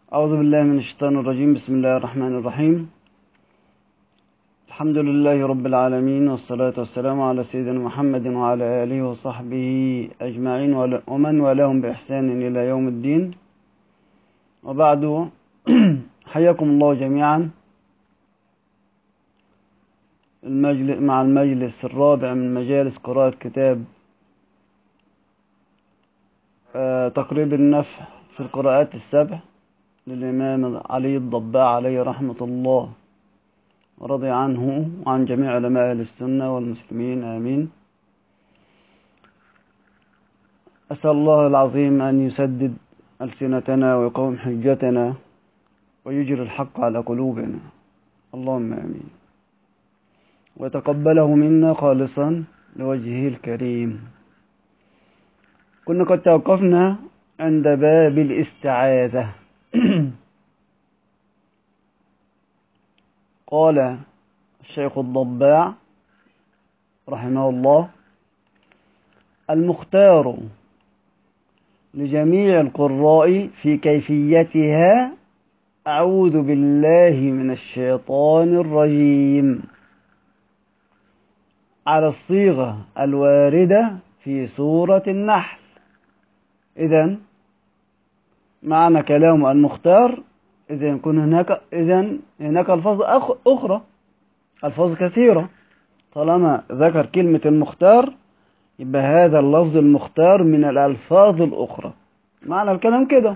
أعوذ بالله من الشيطان الرجيم بسم الله الرحمن الرحيم الحمد لله رب العالمين والصلاة والسلام على سيدنا محمد وعلى آله وصحبه أجمعين ول- ومن والاهم بإحسان إلى يوم الدين وبعد حياكم الله جميعا المجلس مع المجلس الرابع من مجالس قراءة كتاب آه، تقريب النفع في القراءات السبع للإمام علي الضباع عليه رحمة الله ورضي عنه وعن جميع علماء أهل السنة والمسلمين آمين أسأل الله العظيم أن يسدد ألسنتنا ويقوم حجتنا ويجري الحق على قلوبنا اللهم آمين ويتقبله منا خالصا لوجهه الكريم كنا قد توقفنا عند باب الاستعاذة قال الشيخ الضباع رحمه الله المختار لجميع القراء في كيفيتها أعوذ بالله من الشيطان الرجيم على الصيغة الواردة في سورة النحل إذا معنى كلام المختار إذا يكون هناك إذا هناك ألفاظ أخ- أخرى ألفاظ كثيرة طالما ذكر كلمة المختار يبقى هذا اللفظ المختار من الألفاظ الأخرى معنى الكلام كده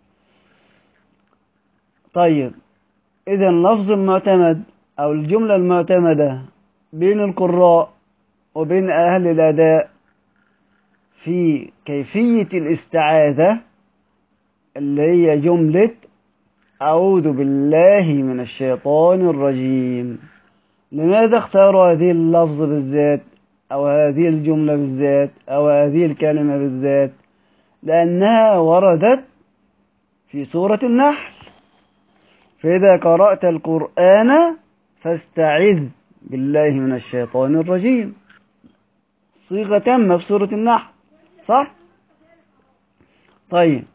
طيب إذا اللفظ المعتمد أو الجملة المعتمدة بين القراء وبين أهل الأداء في كيفية الاستعاذة اللي هي جملة أعوذ بالله من الشيطان الرجيم لماذا اختاروا هذه اللفظ بالذات أو هذه الجملة بالذات أو هذه الكلمة بالذات لأنها وردت في سورة النحل فإذا قرأت القرآن فاستعذ بالله من الشيطان الرجيم صيغة تامة في سورة النحل صح؟ طيب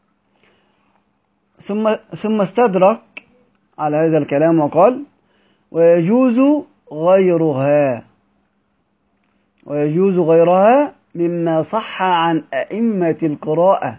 ثم ثم استدرك على هذا الكلام وقال ويجوز غيرها ويجوز غيرها مما صح عن أئمة القراءة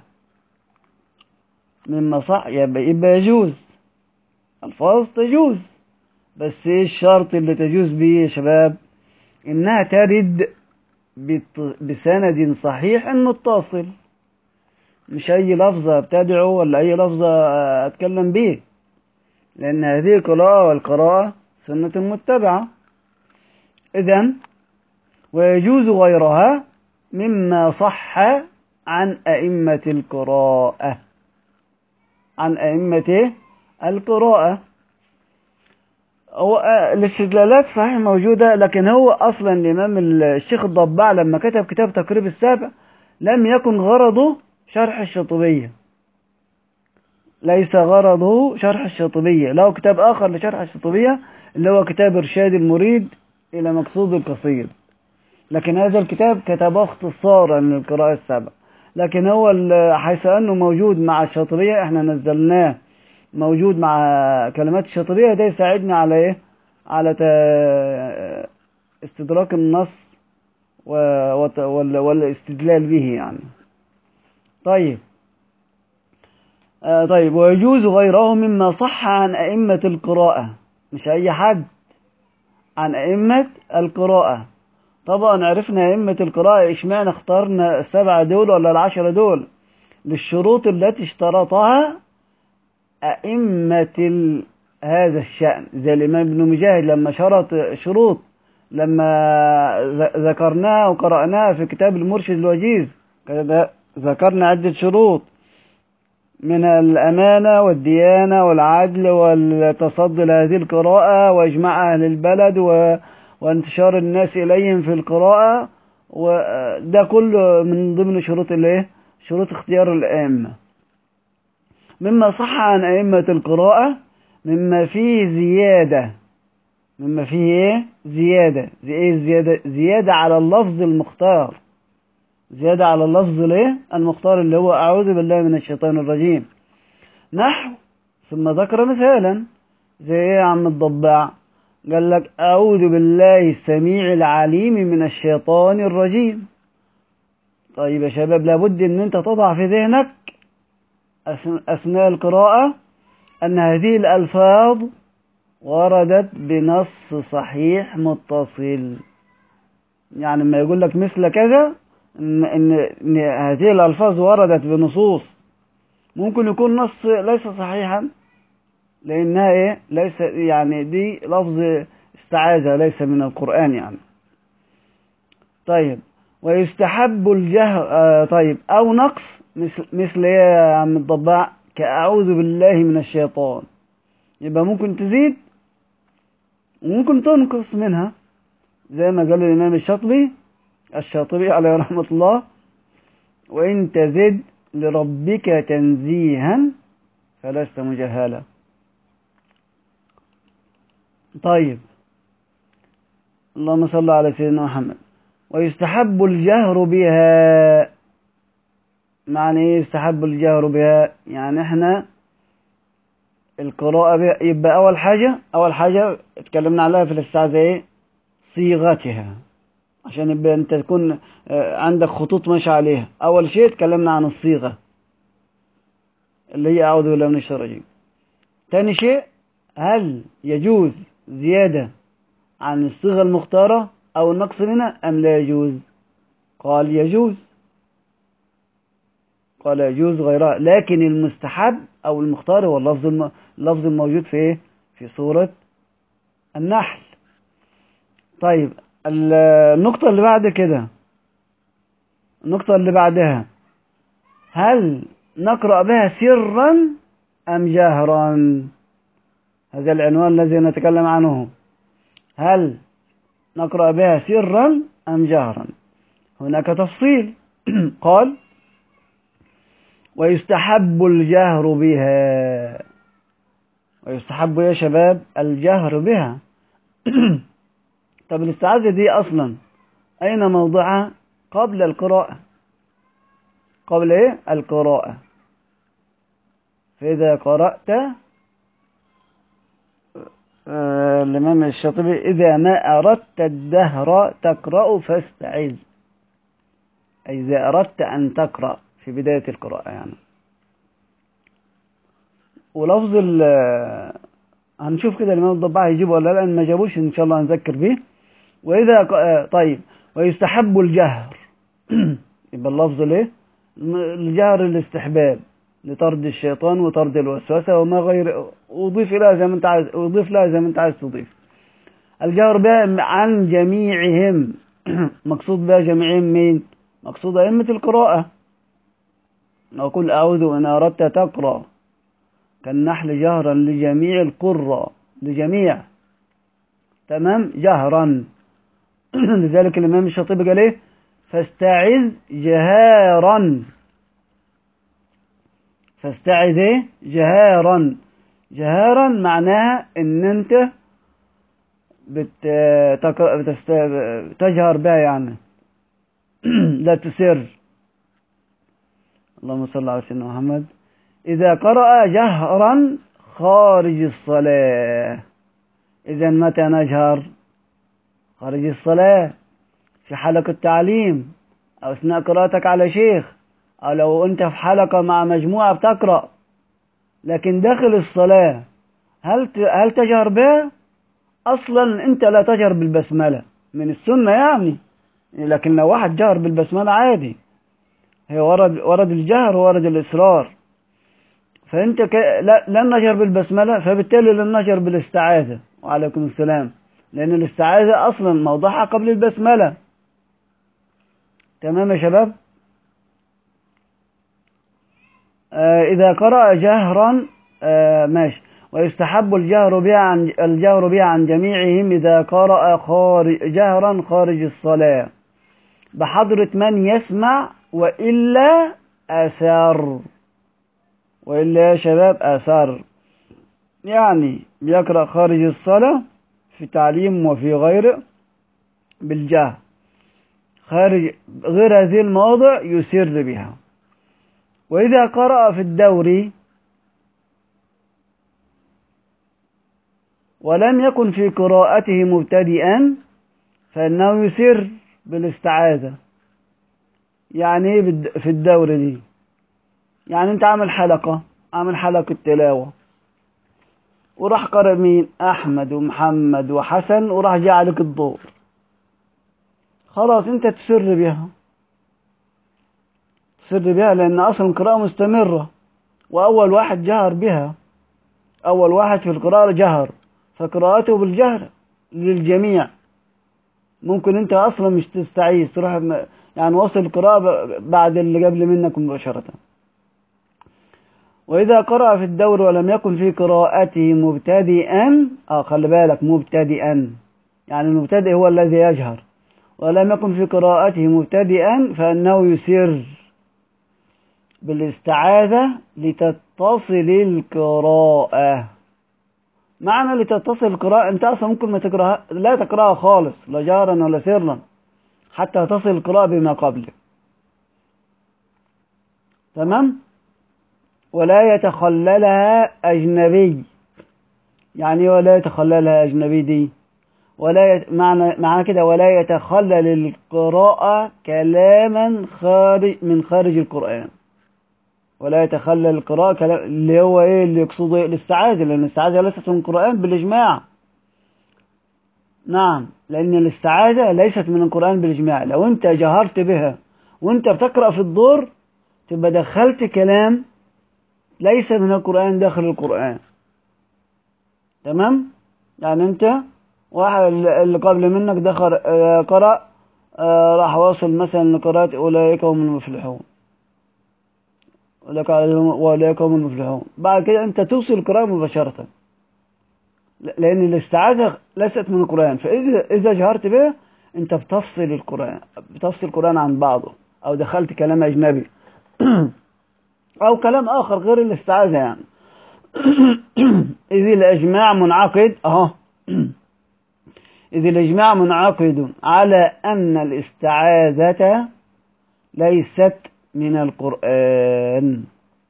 مما صح يبقى, يبقى يجوز الفاظ تجوز بس ايه الشرط اللي تجوز بيه يا شباب انها ترد بت- بسند صحيح متصل مش اي لفظة ابتدعه ولا اي لفظة اتكلم به لان هذه القراءة والقراءة سنة متبعة اذا ويجوز غيرها مما صح عن أئمة القراءة عن أئمة القراءة هو آه، الاستدلالات صحيح موجودة لكن هو أصلا الإمام الشيخ الضباع لما كتب كتاب تقريب السابع لم يكن غرضه شرح الشاطبية ليس غرضه شرح الشاطبية له كتاب آخر لشرح الشاطبية اللي هو كتاب إرشاد المريد إلى مقصود القصيد لكن هذا الكتاب كتبه اختصارا للقراءة السبع لكن هو ال- حيث أنه موجود مع الشاطبية احنا نزلناه موجود مع كلمات الشاطبية ده يساعدنا على ايه على تا- استدراك النص و- وت- وال- والاستدلال به يعني طيب آه طيب ويجوز غيره مما صح عن أئمة القراءة مش أي حد عن أئمة القراءة طبعا عرفنا أئمة القراءة إشمعنى اخترنا السبعة دول ولا العشرة دول للشروط التي اشترطها أئمة ال... هذا الشأن زي الإمام ابن مجاهد لما شرط شروط لما ذ- ذكرناها وقرأناها في كتاب المرشد الوجيز كده ذكرنا عدة شروط من الأمانة والديانة والعدل والتصدي لهذه القراءة وإجماع أهل البلد و... وانتشار الناس إليهم في القراءة وده كله من ضمن شروط الايه شروط اختيار الأئمة مما صح عن أئمة القراءة مما فيه زيادة مما فيه ايه زيادة زي ايه زيادة زيادة على اللفظ المختار زيادة على اللفظ الايه المختار اللي هو أعوذ بالله من الشيطان الرجيم نحو ثم ذكر مثالا زي ايه يا عم الضباع قال لك أعوذ بالله السميع العليم من الشيطان الرجيم طيب يا شباب لابد ان انت تضع في ذهنك أثناء القراءة أن هذه الألفاظ وردت بنص صحيح متصل يعني ما يقول لك مثل كذا إن, إن, إن هذه الألفاظ وردت بنصوص ممكن يكون نص ليس صحيحا لأنها إيه ليس يعني دي لفظ استعاذة ليس من القرآن يعني طيب ويستحب الجهر آه طيب أو نقص مثل مثل إيه يا عم الضباع كأعوذ بالله من الشيطان يبقى ممكن تزيد وممكن تنقص منها زي ما قال الإمام الشاطبي الشاطبي عليه رحمة الله وإن تزد لربك تنزيها فلست مجهلا طيب اللهم صل على سيدنا محمد ويستحب الجهر بها معنى ايه يستحب الجهر بها يعني احنا القراءة بها يبقى أول حاجة أول حاجة اتكلمنا عليها في الاستعاذة ايه صيغتها عشان يبقى انت تكون عندك خطوط ماشية عليها أول شيء اتكلمنا عن الصيغة اللي هي أعوذ بالله من الشيطان الرجيم تاني شيء هل يجوز زيادة عن الصيغة المختارة أو النقص منها أم لا يجوز قال يجوز قال يجوز غيرها لكن المستحب أو المختار هو اللفظ الم... اللفظ الموجود في إيه؟ في سورة النحل طيب النقطة اللي بعد كده النقطة اللي بعدها هل نقرأ بها سرا أم جهرا هذا العنوان الذي نتكلم عنه هل نقرأ بها سرا أم جهرا هناك تفصيل قال ويستحب الجهر بها ويستحب يا شباب الجهر بها طب الاستعاذة دي أصلا أين موضعها قبل القراءة قبل إيه القراءة فإذا قرأت آه الإمام الشاطبي إذا ما أردت الدهر تقرأ فاستعذ أي إذا أردت أن تقرأ في بداية القراءة يعني ولفظ ال هنشوف كده الإمام الضباع يجيبه ولا لا ما جابوش إن شاء الله نذكر به وإذا طيب ويستحب الجهر يبقى اللفظ ليه الجهر الاستحباب لطرد الشيطان وطرد الوسوسة وما غير أضيف لها زي ما أنت عايز أضيف لها زي ما أنت عايز تضيف الجهر بها عن جميعهم مقصود بها جميعهم مين مقصود أئمة القراءة وقل أعوذ إن أردت تقرأ كالنحل جهرا لجميع القرى لجميع تمام جهرا لذلك الإمام الشاطبي قال إيه فاستعذ جهارا فاستعذ إيه جهارا جهارا معناها إن أنت بت... بتست... تجهر بها يعني لا تسر اللهم صل على سيدنا محمد إذا قرأ جهرا خارج الصلاة إذا متى نجهر خارج الصلاة في حلقة تعليم أو أثناء قراءتك على شيخ أو لو أنت في حلقة مع مجموعة بتقرأ لكن داخل الصلاة هل هل تجهر بها؟ أصلا أنت لا تجهر بالبسملة من السنة يعني لكن لو واحد جهر بالبسملة عادي هي ورد ورد الجهر وورد الإصرار فأنت ك... لا لن نجهر بالبسملة فبالتالي لن نجهر بالاستعاذة وعليكم السلام لأن الاستعاذة أصلا موضعها قبل البسملة تمام يا شباب آه إذا قرأ جهرا آه ماشي ويستحب الجهر بها عن الجهر بها عن جميعهم إذا قرأ خارج جهرا خارج الصلاة بحضرة من يسمع وإلا أثر وإلا يا شباب أثر يعني بيقرأ خارج الصلاة في تعليم وفي غيره بالجهر خارج غير هذه المواضع يسر بها وإذا قرأ في الدوري ولم يكن في قراءته مبتدئا فإنه يسر بالاستعاذة يعني ايه بالد- في الدورة دي يعني انت عامل حلقة عامل حلقة تلاوة وراح قرأ مين أحمد ومحمد وحسن وراح جاء عليك الدور خلاص انت تسر بها تسر بها لأن أصلا القراءة مستمرة وأول واحد جهر بها أول واحد في القراءة جهر فقراءته بالجهر للجميع ممكن انت اصلا مش تستعيذ تروح م- يعني وصل القراءة ب- بعد اللي قبل منك مباشرة وإذا قرأ في الدور ولم يكن في قراءته مبتدئا اه خلي بالك مبتدئا يعني المبتدئ هو الذي يجهر ولم يكن في قراءته مبتدئا فإنه يسر بالاستعاذة لتتصل القراءة معنى لتتصل القراءة انت اصلا ممكن ما تقراها لا تقراها خالص لا جهرا ولا سرا حتى تصل القراءة بما قبله تمام ولا يتخللها أجنبي يعني إيه ولا يتخللها أجنبي دي ولا يت... معنى معنى كده ولا يتخلل القراءة كلاما خارج من خارج القرآن ولا يتخلل القراءة كلام اللي هو ايه اللي يقصده ايه الاستعاذة لأن الاستعاذة ليست من القرآن بالإجماع نعم لأن الاستعاذة ليست من القرآن بالإجماع لو أنت جهرت بها وأنت بتقرأ في الدور تبقى دخلت كلام ليس من القرآن داخل القرآن تمام يعني أنت واحد اللي قبل منك دخل آه، قرأ آه، راح واصل مثلا لقراءة أولئك هم المفلحون أولئك عليهم وأولئك هم المفلحون بعد كده أنت توصل القراءة مباشرة ل- لأن الاستعاذة ليست من القرآن فإذا إذا جهرت بها أنت بتفصل القرآن بتفصل القرآن عن بعضه أو دخلت كلام أجنبي أو كلام آخر غير الاستعاذة يعني إذ الإجماع منعقد أهو إذ الإجماع منعقد على أن الاستعاذة ليست من القرآن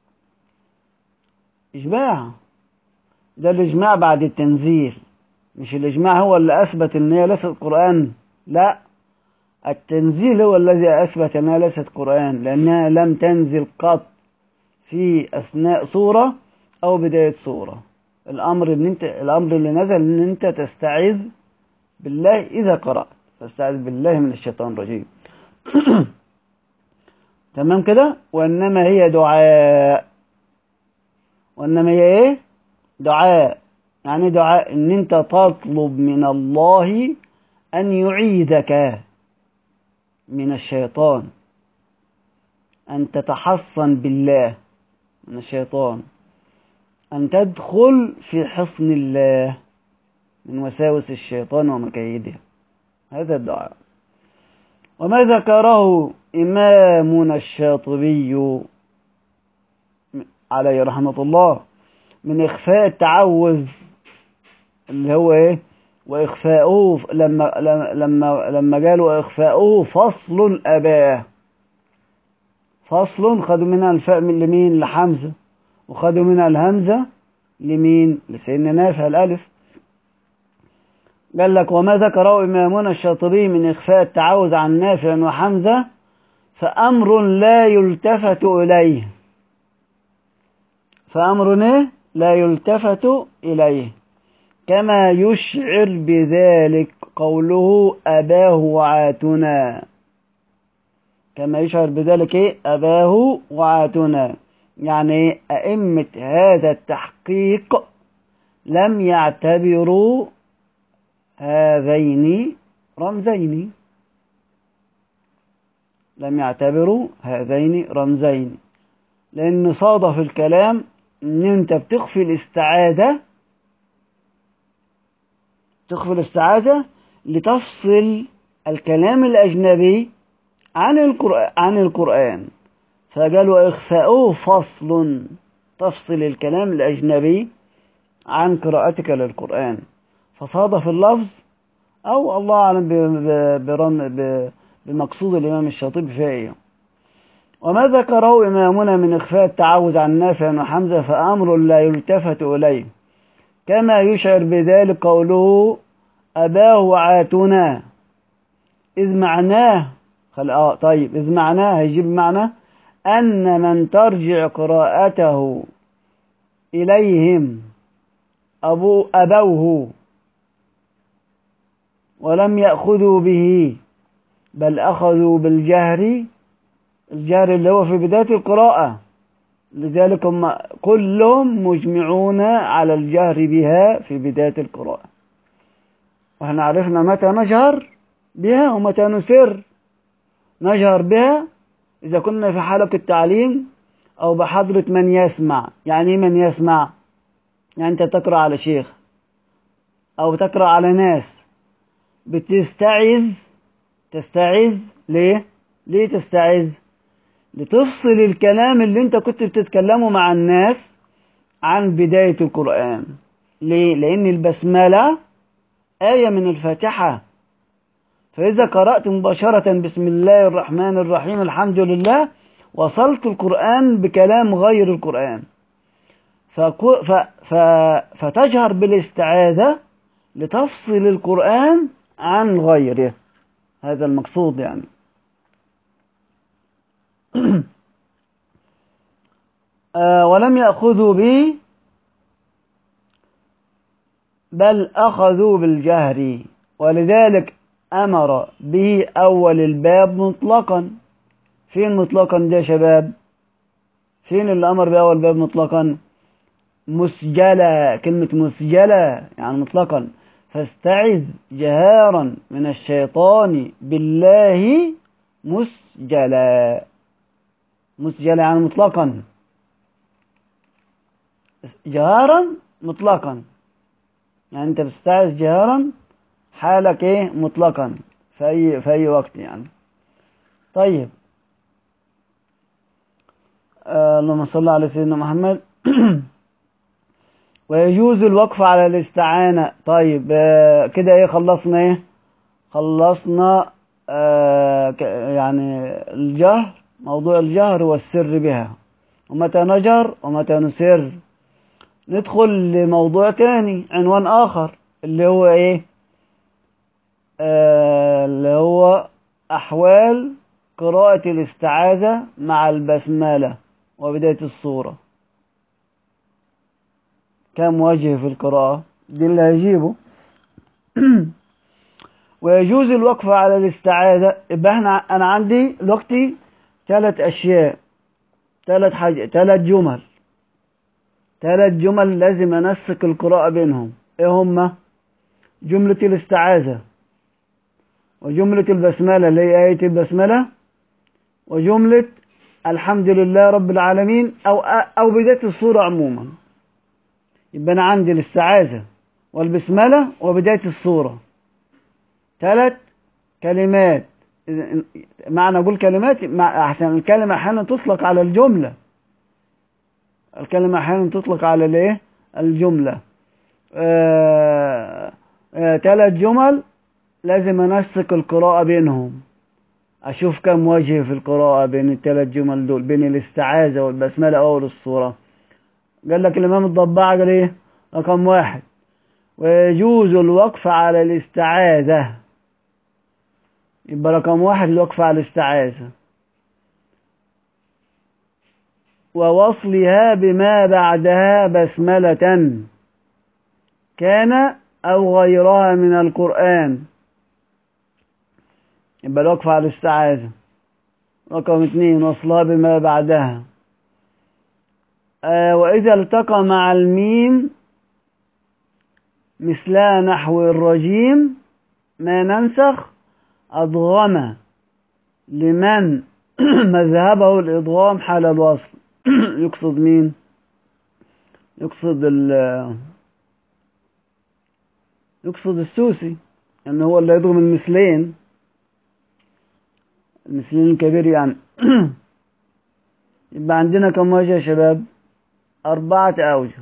إجماع ده الإجماع بعد التنزيل مش الإجماع هو اللي أثبت إن هي ليست قرآن لا التنزيل هو الذي أثبت أنها ليست قرآن لأنها لم تنزل قط في أثناء سورة أو بداية سورة الأمر إن أنت الأمر اللي نزل إن أنت تستعيذ بالله إذا قرأت فاستعذ بالله من الشيطان الرجيم تمام كده وإنما هي دعاء وإنما هي إيه دعاء يعني دعاء إن أنت تطلب من الله أن يعيذك من الشيطان أن تتحصن بالله من الشيطان أن تدخل في حصن الله من وساوس الشيطان ومكايده هذا الدعاء وما ذكره إمامنا الشاطبي عليه رحمة الله من إخفاء التعوذ اللي هو إيه وإخفاؤه لما لما لما قالوا إخفاؤه فصل أباه فصل خدوا منها الفاء من لمين لحمزة وخدوا منها الهمزة لمين لسيدنا نافع الألف قال لك وما ذكره إمامنا الشاطبي من إخفاء التعوذ عن نافع وحمزة فأمر لا يلتفت إليه فأمر إيه؟ لا يلتفت إليه كما يشعر بذلك قوله أباه وعاتنا كما يشعر بذلك إيه؟ أباه وعاتنا يعني أئمة هذا التحقيق لم يعتبروا هذين رمزين لم يعتبروا هذين رمزين لأن صادف الكلام إن أنت بتخفي الاستعاذة تخفي الاستعاذة لتفصل الكلام الأجنبي عن القرآن عن القرآن فقالوا إخفاؤه فصل تفصل الكلام الأجنبي عن قراءتك للقرآن فصادف اللفظ أو الله أعلم برم بمقصود الإمام الشاطبي فيها إيه وما ذكره إمامنا من إخفاء التعوذ عن نافع وحمزة فأمر لا يلتفت إليه كما يشعر بذلك قوله أباه وعاتنا إذ معناه خل... آه طيب إذ معناه هيجيب معنى أن من ترجع قراءته إليهم أبو أبوه ولم يأخذوا به بل أخذوا بالجهر الجهر اللي هو في بداية القراءة لذلك هم كلهم مجمعون على الجهر بها في بداية القراءة واحنا عرفنا متى نجهر بها ومتى نسر نجهر بها إذا كنا في حلقة تعليم أو بحضرة من يسمع يعني من يسمع يعني أنت تقرأ على شيخ أو تقرأ على ناس بتستعذ تستعذ ليه؟ ليه تستعذ؟ لتفصل الكلام اللي انت كنت بتتكلمه مع الناس عن بداية القرآن ليه؟ لأن البسملة آية من الفاتحة فإذا قرأت مباشرة بسم الله الرحمن الرحيم الحمد لله وصلت القرآن بكلام غير القرآن فكو ف ف فتجهر بالاستعاذة لتفصل القرآن عن غيره هذا المقصود يعني آه ولم يأخذوا به بل أخذوا بالجهر ولذلك أمر به أول الباب مطلقا فين مطلقا ده يا شباب فين اللي أمر بأول الباب مطلقا مسجلة كلمة مسجلة يعني مطلقا فاستعذ جهارا من الشيطان بالله مسجلا مسجلا يعني مطلقا جهارا مطلقا يعني انت بتستعذ جهارا حالك ايه مطلقا في اي في اي وقت يعني طيب آه اللهم صل على سيدنا محمد ويجوز الوقف على الاستعانة طيب آه كده ايه خلصنا ايه خلصنا آه يعني الجهر موضوع الجهر والسر بها ومتى نجر ومتى نسر ندخل لموضوع تاني عنوان آخر اللي هو ايه آه اللي هو أحوال قراءة الاستعاذة مع البسملة وبداية الصورة كم وجه في القراءة دي اللي هيجيبه ويجوز الوقف على الاستعاذة يبقى احنا انا عندي دلوقتي ثلاث اشياء ثلاث حاجة ثلاث جمل ثلاث جمل لازم انسق القراءة بينهم ايه هما جملة الاستعاذة وجملة البسملة اللي هي آية البسملة وجملة الحمد لله رب العالمين أو أو بداية الصورة عموما يبقى أنا عندي الاستعاذة والبسملة وبداية الصورة ثلاث كلمات معنى أقول كلمات مع أحسن الكلمة أحيانا تطلق على الجملة الكلمة أحيانا تطلق على الإيه؟ الجملة آه آه ثلاث جمل لازم أنسق القراءة بينهم أشوف كم وجه في القراءة بين الثلاث جمل دول بين الاستعاذة والبسملة أول الصورة قال لك الإمام الضباع قال إيه رقم واحد ويجوز الوقف على الاستعاذة يبقى رقم واحد الوقف على الاستعاذة ووصلها بما بعدها بسملة كان أو غيرها من القرآن يبقى الوقف على الاستعاذة رقم اثنين وصلها بما بعدها آه وإذا التقى مع الميم مثلا نحو الرجيم ما ننسخ أضغم لمن مذهبه الإضغام حال الوصل يقصد مين يقصد ال يقصد السوسي أنه هو اللي يضغم المثلين المثلين الكبير يعني يبقى عندنا كم وجه يا شباب أربعة أوجه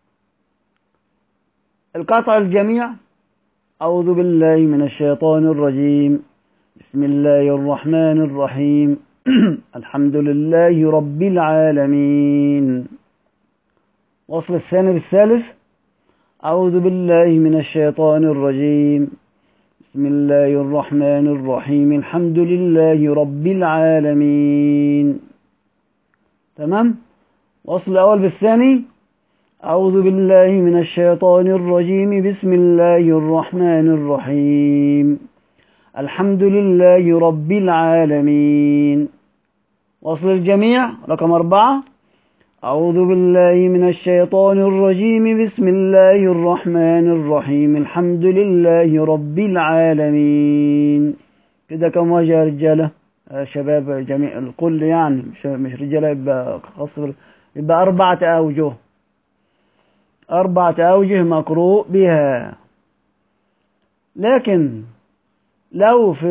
القطع الجميع أعوذ بالله من الشيطان الرجيم بسم الله الرحمن الرحيم الحمد لله رب العالمين وصل الثاني بالثالث أعوذ بالله من الشيطان الرجيم بسم الله الرحمن الرحيم الحمد لله رب العالمين تمام وصل الأول بالثاني أعوذ بالله من الشيطان الرجيم بسم الله الرحمن الرحيم الحمد لله رب العالمين وصل الجميع رقم أربعة أعوذ بالله من الشيطان الرجيم بسم الله الرحمن الرحيم الحمد لله رب العالمين كده كم وجه يا رجالة آه شباب جميع الكل يعني مش مش رجالة يبقى خاص يبقى أربعة أوجه أربعة أوجه مقروء بها لكن لو في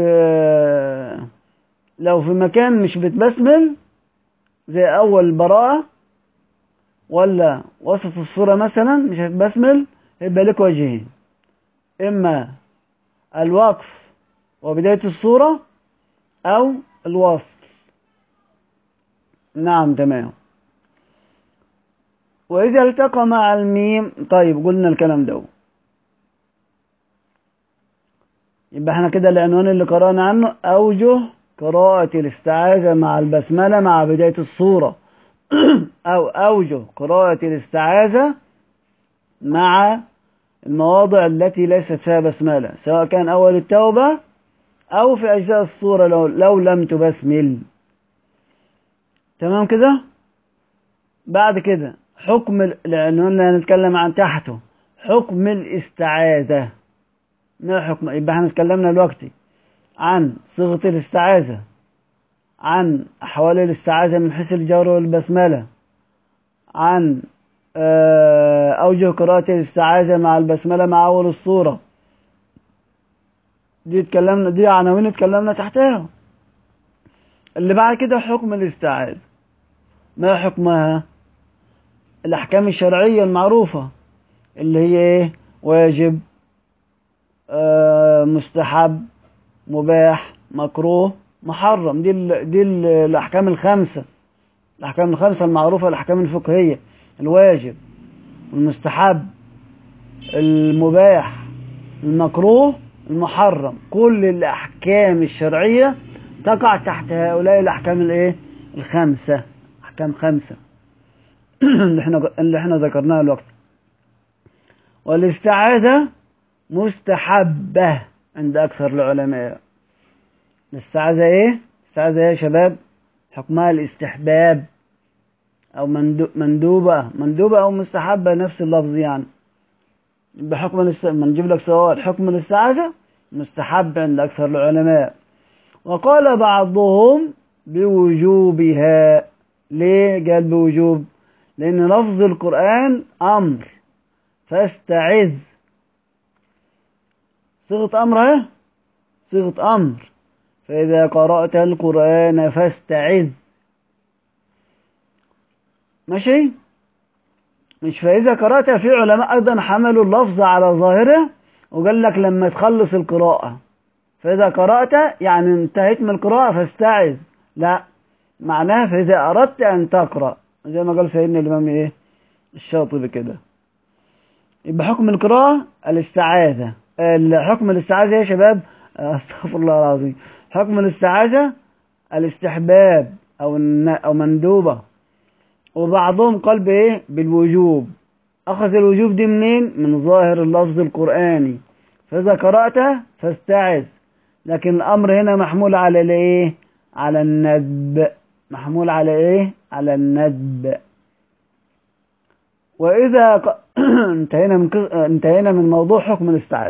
لو في مكان مش بتبسمل زي أول براءة ولا وسط الصورة مثلا مش هتبسمل يبقى لك وجهين إما الوقف وبداية الصورة أو الوصل نعم تمام وإذا التقى مع الميم طيب قلنا الكلام ده يبقى احنا كده العنوان اللي قرأنا عنه أوجه قراءة الاستعاذة مع البسملة مع بداية الصورة أو أوجه قراءة الاستعاذة مع المواضع التي ليست فيها بسملة سواء كان أول التوبة أو في أجزاء الصورة لو, لو لم تبسمل تمام كده بعد كده حكم العنوان اللي هنتكلم عن تحته حكم الاستعاذة ما حكم يبقى احنا اتكلمنا دلوقتي عن صيغة الاستعاذة عن أحوال الاستعاذة من حيث الجار والبسملة عن أوجه قراءة الاستعاذة مع البسملة مع أول الصورة دي اتكلمنا دي عناوين اتكلمنا تحتها اللي بعد كده حكم الاستعاذة ما حكمها الأحكام الشرعية المعروفة اللي هي إيه واجب آه مستحب مباح مكروه محرم دي ال دي ال الأحكام الخمسة الأحكام الخمسة المعروفة الأحكام الفقهية الواجب المستحب المباح المكروه المحرم كل الأحكام الشرعية تقع تحت هؤلاء الأحكام الإيه الخمسة أحكام خمسة اللي احنا اللي احنا ذكرناها الوقت والاستعاذة مستحبة عند أكثر العلماء الاستعاذة ايه؟ الاستعاذة ايه يا شباب؟ حكمها الاستحباب أو مندوبة مندوبة أو مستحبة نفس اللفظ يعني بحكم الاست... ما نجيب لك سؤال حكم الاستعاذة مستحب عند أكثر العلماء وقال بعضهم بوجوبها ليه قال بوجوب لأن لفظ القرآن أمر فاستعذ صيغة أمر اهي صيغة أمر فإذا قرأت القرآن فاستعذ ماشي مش فإذا قرأت في علماء أيضا حملوا اللفظ على ظاهره وقال لك لما تخلص القراءة فإذا قرأت يعني انتهيت من القراءة فاستعذ لا معناها فإذا أردت أن تقرأ زي ما قال سيدنا الإمام إيه الشاطبي كده يبقى حكم القراءة الاستعاذة حكم الاستعاذة يا شباب استغفر الله العظيم حكم الاستعاذة الاستحباب أو أو مندوبة وبعضهم قال بإيه بالوجوب أخذ الوجوب دي منين من ظاهر اللفظ القرآني فإذا قرأت فاستعذ لكن الأمر هنا محمول على الإيه على الندب محمول على إيه على الندب وإذا ق... انتهينا من ك... انتهينا من موضوع حكم الاستعاذة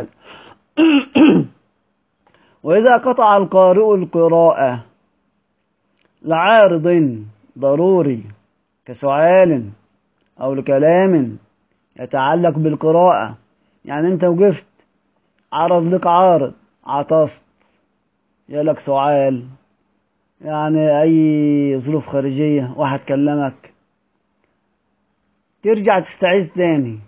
وإذا قطع القارئ القراءة لعارض ضروري كسؤال أو لكلام يتعلق بالقراءة يعني أنت وقفت عرض لك عارض عطست جالك سؤال يعني أي ظروف خارجية واحد كلمك ترجع تستعيذ تاني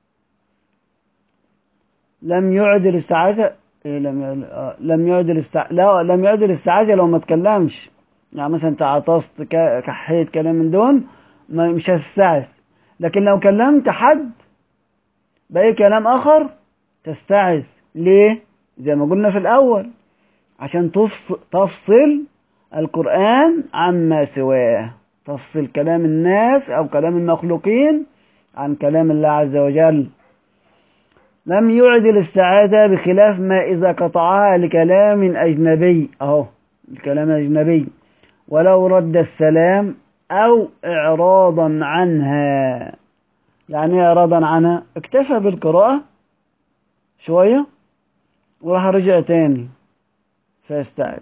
لم يعد الاستعاذة إيه لم يعد لم يعد الاستع... لا لم يعد الاستعاذة لو ما تكلمش يعني مثلا انت عطست ك... كحيت كلام من دون ما مش هتستعذ لكن لو كلمت حد بأي كلام آخر تستعذ ليه؟ زي ما قلنا في الأول عشان تفصل, تفصل القرآن عما سواه تفصل كلام الناس أو كلام المخلوقين عن كلام الله عز وجل لم يعد الاستعاذة بخلاف ما إذا قطعها لكلام أجنبي أهو الكلام الأجنبي ولو رد السلام أو إعراضا عنها يعني إعراضا عنها اكتفى بالقراءة شوية وراح رجع تاني فيستعد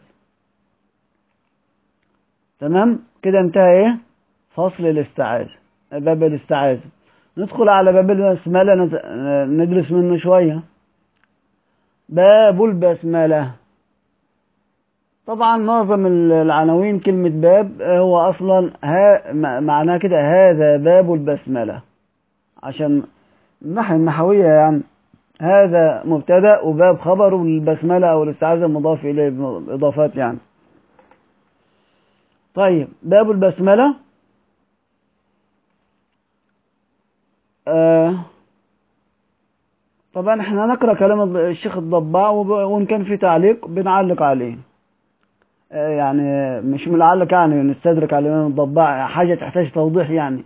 تمام كده انتهى ايه فصل الاستعاذة باب الاستعاذة ندخل على باب البسملة ندرس منه شوية باب البسملة طبعا معظم العناوين كلمة باب هو أصلا ها معناه كده هذا باب البسملة عشان الناحية النحوية يعني هذا مبتدأ وباب خبر والبسملة أو الاستعاذة مضاف إليه إضافات يعني طيب باب البسملة آه طبعا احنا نقرأ كلام الشيخ الضباع وإن كان في تعليق بنعلق عليه آه يعني مش بنعلق يعني نستدرك على الإمام الضباع حاجة تحتاج توضيح يعني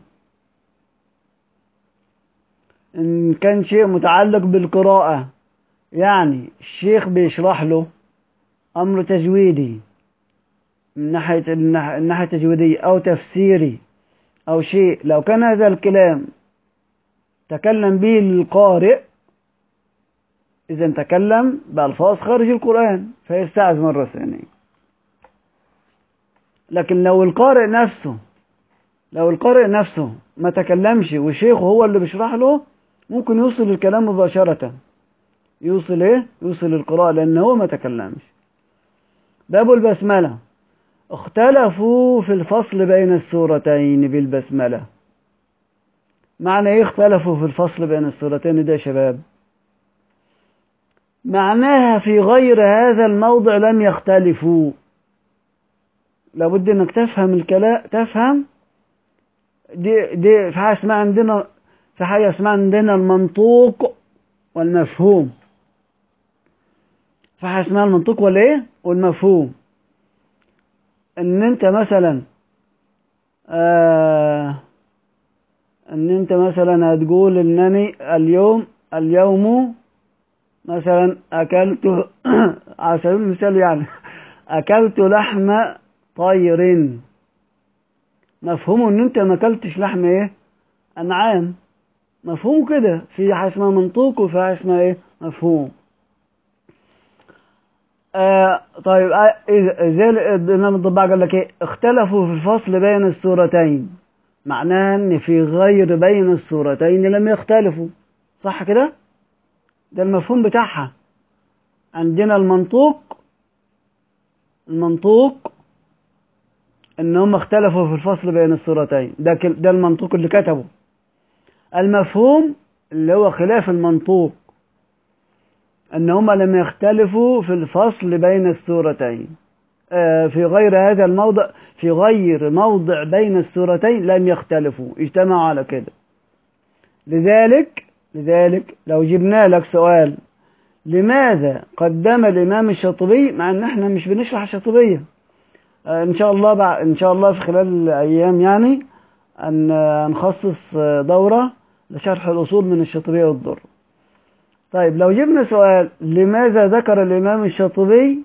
إن كان شيء متعلق بالقراءة يعني الشيخ بيشرح له أمر تجويدي من ناحية الناحية التجويدية أو تفسيري أو شيء لو كان هذا الكلام تكلم به القارئ إذا تكلم بألفاظ خارج القرآن فيستعذ مرة ثانية لكن لو القارئ نفسه لو القارئ نفسه ما تكلمش وشيخه هو اللي بيشرح له ممكن يوصل الكلام مباشرة يوصل ايه يوصل القراءة لان هو ما تكلمش باب البسملة اختلفوا في الفصل بين السورتين بالبسملة معنى ايه اختلفوا في الفصل بين السورتين ده يا شباب معناها في غير هذا الموضع لم يختلفوا لابد انك تفهم الكلام تفهم دي دي في حاجه اسمها عندنا في حاجه اسمها عندنا المنطوق والمفهوم في حاجه اسمها المنطوق والايه والمفهوم ان انت مثلا آه ان انت مثلا هتقول انني اليوم اليوم مثلا اكلت على سبيل المثال يعني اكلت لحم طير مفهومه ان انت ما اكلتش لحم ايه انعام مفهوم كده في حاجه اسمها منطوق وفي حاجه اسمها ايه مفهوم آه طيب آه زي الامام الضباع قال لك ايه اختلفوا في الفصل بين السورتين معناها ان في غير بين السورتين لم يختلفوا صح كده ده المفهوم بتاعها عندنا المنطوق المنطوق ان هم اختلفوا في الفصل بين السورتين ده ده المنطوق اللي كتبه المفهوم اللي هو خلاف المنطوق ان هم لم يختلفوا في الفصل بين السورتين آه في غير هذا الموضع في غير موضع بين السورتين لم يختلفوا اجتمعوا على كده لذلك لذلك لو جبنا لك سؤال لماذا قدم الامام الشاطبي مع ان احنا مش بنشرح الشاطبيه آه ان شاء الله بعد ان شاء الله في خلال الايام يعني ان نخصص دوره لشرح الاصول من الشاطبيه والضر طيب لو جبنا سؤال لماذا ذكر الإمام الشاطبي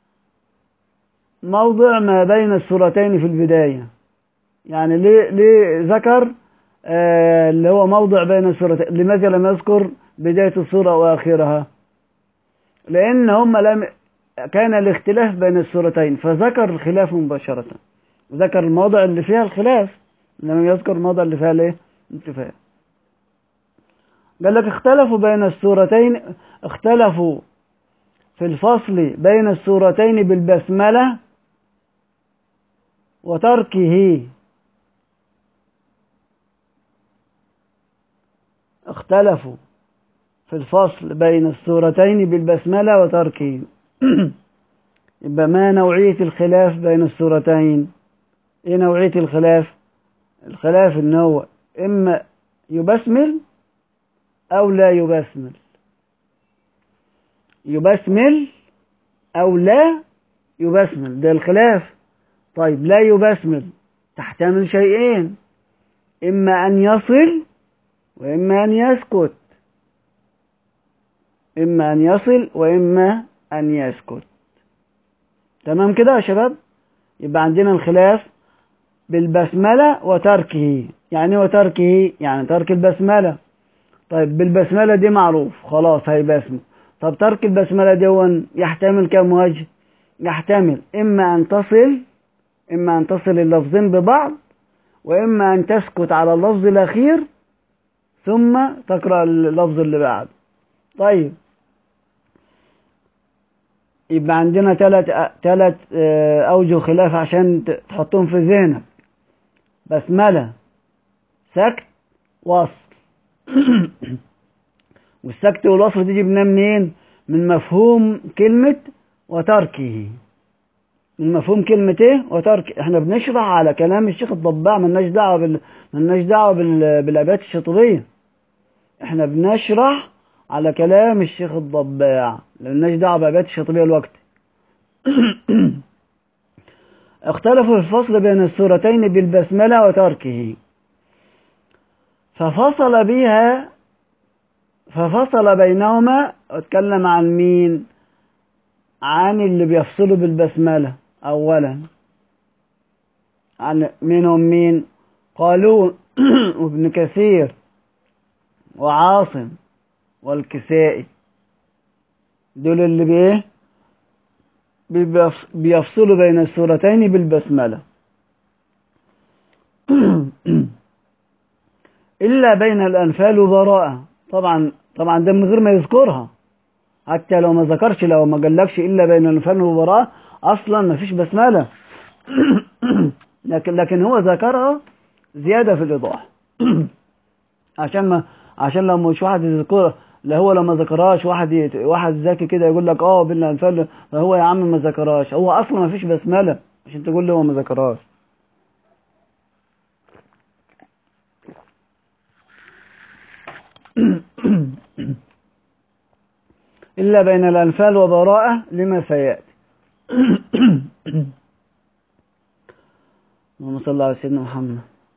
موضع ما بين السورتين في البداية يعني ليه, ليه ذكر آه اللي هو موضع بين السورتين لماذا لم يذكر بداية السورة وآخرها لأن هم لم كان الاختلاف بين السورتين فذكر الخلاف مباشرة ذكر الموضع اللي فيها الخلاف لم يذكر الموضع اللي فيها الايه الاتفاق قال لك اختلفوا بين السورتين اختلفوا في الفصل بين السورتين بالبسملة وتركه اختلفوا في الفصل بين السورتين بالبسملة وتركه يبقى ما نوعية الخلاف بين السورتين ايه نوعية الخلاف الخلاف ان هو اما يبسمل أو لا يبسمل يبسمل أو لا يبسمل ده الخلاف طيب لا يبسمل تحتمل شيئين إما أن يصل وإما أن يسكت إما أن يصل وإما أن يسكت تمام كده يا شباب يبقى عندنا الخلاف بالبسملة وتركه يعني وتركه يعني ترك البسملة طيب بالبسملة دي معروف خلاص هيبسمل طب ترك البسملة دي يحتمل كم وجه يحتمل إما أن تصل إما أن تصل اللفظين ببعض وإما أن تسكت على اللفظ الأخير ثم تقرأ اللفظ اللي بعد طيب يبقى عندنا ثلاث ثلاث أوجه خلاف عشان تحطهم في ذهنك بسملة سكت وصل والسكت والوصل دي جبناه منين؟ من مفهوم كلمة وتركه من مفهوم كلمة ايه؟ وترك احنا بنشرح على كلام الشيخ الضباع ملناش دعوة بال ملناش دعوة بال... بالأبيات الشاطبية احنا بنشرح على كلام الشيخ الضباع ملناش دعوة بأبيات الشاطبية الوقت اختلفوا في الفصل بين السورتين بالبسملة وتركه ففصل بها ففصل بينهما واتكلم عن مين عن اللي بيفصلوا بالبسملة أولا عن منهم مين قالون وابن كثير وعاصم والكسائي دول اللي بإيه بيفصلوا بين السورتين بالبسملة إلا بين الأنفال وبراءة طبعا طبعا ده من غير ما يذكرها حتى لو ما ذكرش لو ما قالكش إلا بين الأنفال وبراءة أصلا ما فيش بسملة لكن لكن هو ذكرها زيادة في الإيضاح عشان ما عشان لو مش واحد يذكرها لا هو لما ذكرهاش واحد يت... واحد ذكي كده يقول لك اه بالانفال هو يا عم ما ذكرهاش هو اصلا ما فيش بسمله عشان تقول لي هو ما ذكرهاش إلا بين الأنفال وبراءة لما سيأتي اللهم صل على سيدنا محمد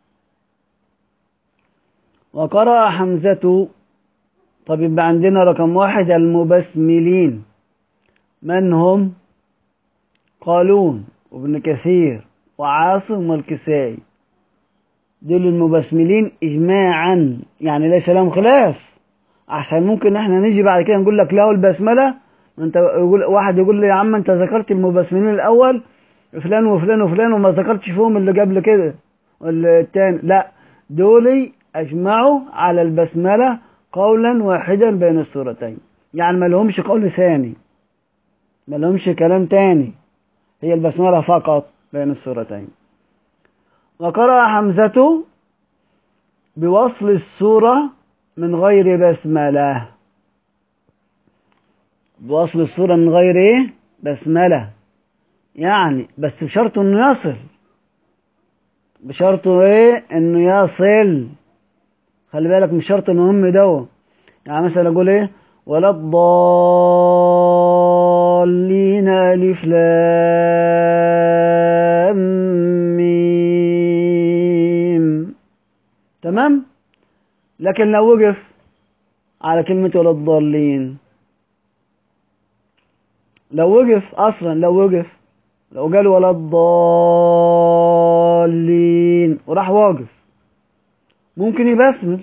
وقرأ حمزة طب يبقى عندنا رقم واحد المبسملين من هم قالون وابن كثير وعاصم والكسائي دول المبسملين إجماعا يعني ليس لهم خلاف أحسن ممكن احنا نيجي بعد كده نقول لك لا البسملة انت يقول واحد يقول لي يا عم انت ذكرت المبسملين الأول فلان وفلان وفلان وما ذكرتش فيهم اللي قبل كده والتاني لا دول أجمعوا على البسملة قولا واحدا بين السورتين يعني ما لهمش قول ثاني ما لهمش كلام تاني هي البسملة فقط بين السورتين وقرأ حمزة بوصل السورة من غير بسملة بوصل السورة من غير ايه بسملة يعني بس بشرط انه يصل بشرط ايه انه يصل خلي بالك من الشرط المهم ده يعني مثلا اقول ايه ولا الضالين الف لام ميم تمام لكن لو وقف على كلمة ولا الضالين لو وقف اصلا لو وقف لو قال ولا الضالين وراح واقف ممكن يبسمل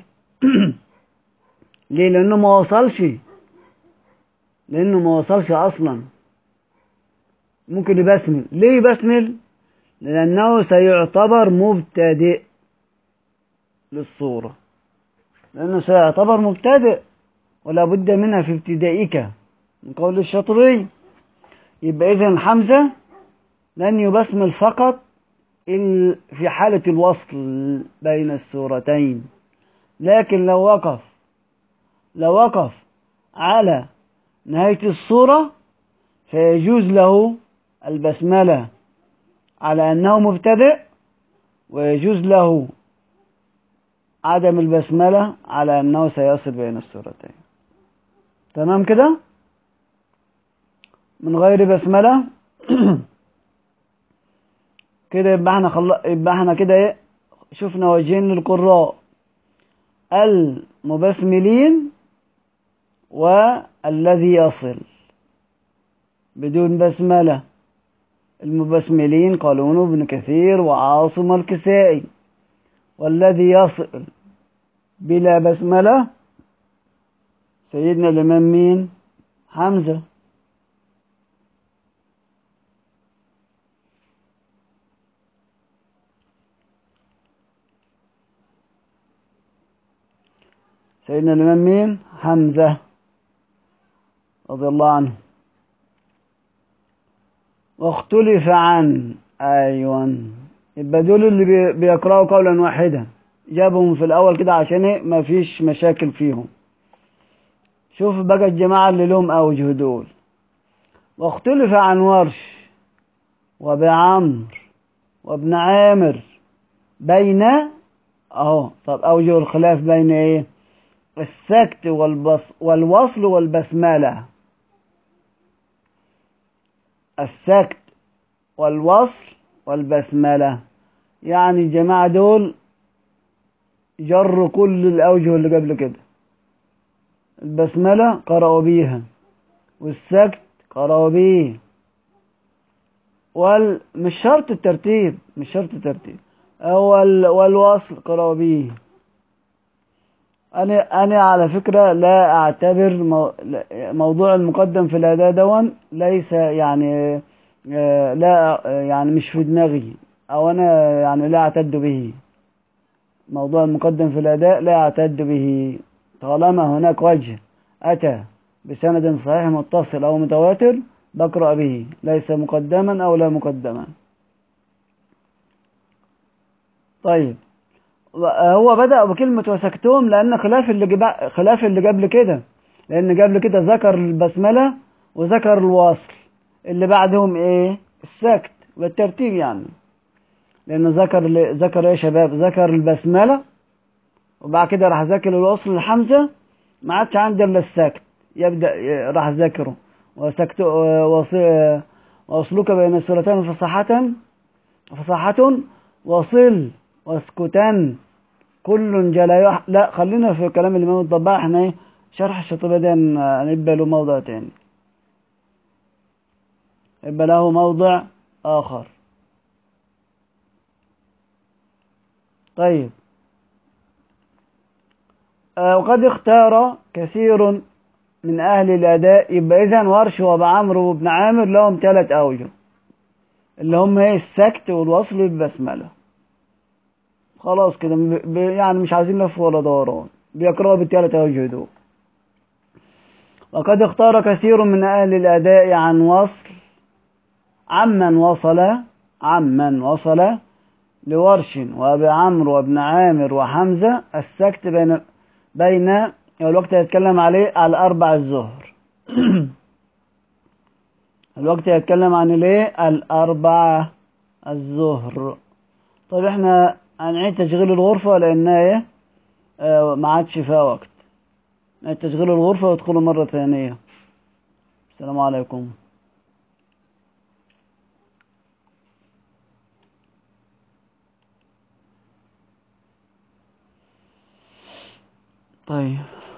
ليه لانه ما وصلش لانه ما وصلش اصلا ممكن يبسمل ليه يبسمل لانه سيعتبر مبتدئ للصورة لانه سيعتبر مبتدئ ولا بد منها في ابتدائك من قول الشاطبي يبقى اذا حمزة لن يبسمل فقط في حالة الوصل بين السورتين لكن لو وقف لو وقف على نهاية الصورة فيجوز له البسملة على أنه مبتدئ ويجوز له عدم البسملة على أنه سيصل بين السورتين تمام كده من غير بسملة كده يبقى احنا خل... يبقى احنا كده ايه شفنا وجهين للقراء المبسملين والذي يصل بدون بسملة المبسملين قالون ابن كثير وعاصم الكسائي والذي يصل بلا بسملة سيدنا الإمام مين حمزة سيدنا الإمام مين حمزة رضي الله عنه واختلف عن أيوة يبقى دول اللي بي- بيقرأوا قولا واحدا جابهم في الأول كده عشان إيه ما فيش مشاكل فيهم شوف بقى الجماعة اللي لهم أوجه دول واختلف عن ورش وبعمر وابن عامر بين أهو طب أوجه الخلاف بين إيه السكت والبص والوصل والبسملة السكت والوصل والبسملة يعني الجماعة دول جروا كل الأوجه اللي قبل كده البسملة قرأوا بيها والسكت قرأوا بيه وال مش شرط الترتيب مش شرط الترتيب وال... والوصل قرأوا بيه أنا أنا على فكرة لا أعتبر مو... موضوع المقدم في الأداء دون ليس يعني آه، لا آه، يعني مش في دماغي أو أنا يعني لا أعتد به موضوع المقدم في الأداء لا أعتد به طالما هناك وجه أتى بسند صحيح متصل أو متواتر بقرأ به ليس مقدما أو لا مقدما طيب هو بدأ بكلمة وسكتهم لأن خلاف اللي جب... خلاف اللي قبل كده لأن قبل كده ذكر البسملة وذكر الوصل اللي بعدهم إيه السكت بالترتيب يعني لأن ذكر ذكر إيه يا شباب ذكر البسملة وبعد كده راح ذاكر الوصل لحمزة ما عادش عنده إلا السكت يبدأ ي- راح ذاكره وسكت وص- وصلك بين السورتين فصاحة فصاحة وصل واسكتان كل جلا يح... لا خلينا في كلام الإمام الضباع احنا ايه شرح الشاطبية ده هن- هنبقى له موضع تاني يبقى له موضع آخر طيب آه وقد اختار كثير من أهل الأداء يبقى إذا ورش وأبو عمرو وابن عامر لهم ثلاث أوجه اللي هم ايه السكت والوصل والبسملة خلاص كده ب- ب- يعني مش عايزين لف ولا دوران بيقرأوا بالثلاث أوجه دول وقد اختار كثير من أهل الأداء عن وصل عمن وصل عمن وصل لورش وأبي عمرو وابن عامر وحمزة السكت بين بين الوقت هيتكلم عليه على أربع الظهر الوقت هيتكلم عن الايه الأربعة الظهر طيب احنا هنعيد تشغيل الغرفة لأنها ايه آه ما عادش فيها وقت نعيد تشغيل الغرفة وادخلوا مرة ثانية السلام عليكم طيب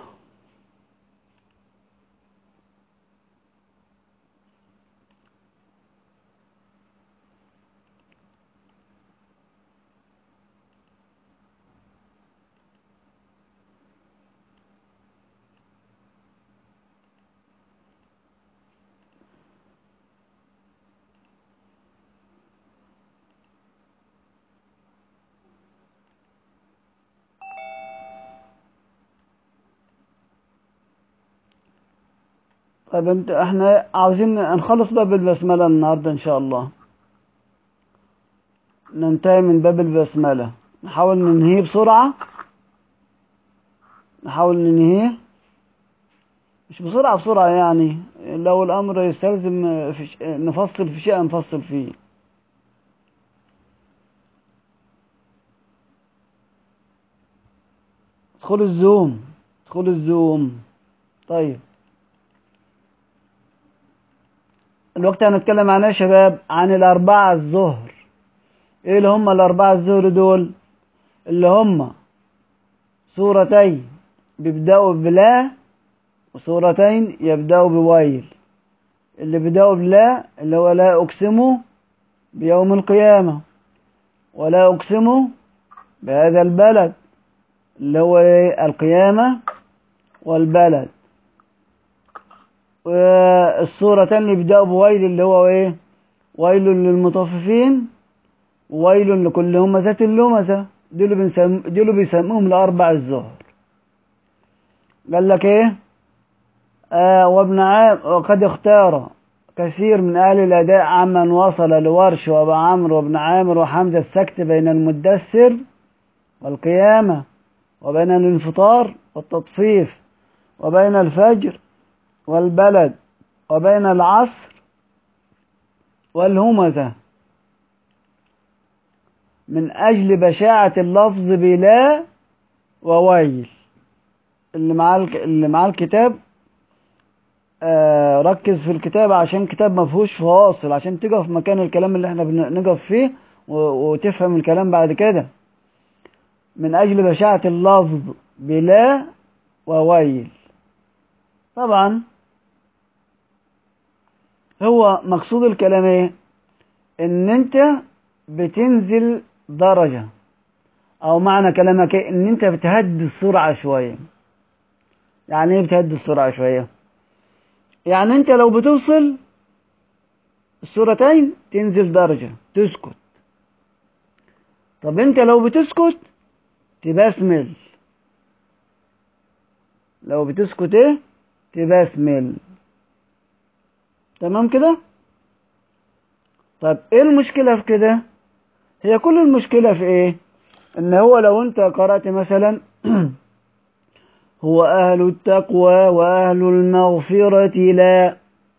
طيب انت احنا عاوزين نخلص باب البسملة النهاردة ان شاء الله ننتهي من باب البسملة نحاول ننهيه بسرعة نحاول ننهيه مش بسرعة بسرعة يعني لو الأمر يستلزم في ش... نفصل في شيء نفصل فيه ادخلوا الزوم ادخلوا الزوم طيب الوقت هنتكلم عن ايه يا شباب عن الأربعة الظهر ايه اللي هم الأربعة الظهر دول اللي هم سورتين بيبدأوا بلا وسورتين يبدأوا بويل اللي بدأوا بلا اللي هو لا أقسم بيوم القيامة ولا أقسم بهذا البلد اللي هو إيه؟ القيامة والبلد والسورتين اللي بدأوا بويل اللي هو ايه ويل للمطففين وويل لكل همزة لمزة دول بنسم دول بيسموهم الأربع الظهر قال لك ايه آه وابن عام وقد اختار كثير من أهل الأداء عمن وصل لورش وأبو عمرو وابن عامر وحمزة السكت بين المدثر والقيامة وبين الانفطار والتطفيف وبين الفجر والبلد وبين العصر والهمزة من أجل بشاعة اللفظ بلا وويل اللي معاه اللي معاه الكتاب آه ركز في الكتاب عشان كتاب ما فيهوش فواصل عشان تقف مكان الكلام اللي احنا بنقف فيه وتفهم الكلام بعد كده من أجل بشاعة اللفظ بلا وويل طبعا هو مقصود الكلام ايه ان انت بتنزل درجة او معنى كلامك ايه ان انت بتهدي السرعة شوية يعني ايه بتهدي السرعة شوية يعني انت لو بتوصل السورتين تنزل درجة تسكت طب انت لو بتسكت تبسمل لو بتسكت ايه تبسمل تمام كده طب ايه المشكلة في كده هي كل المشكلة في ايه ان هو لو انت قرأت مثلا هو اهل التقوى واهل المغفرة لا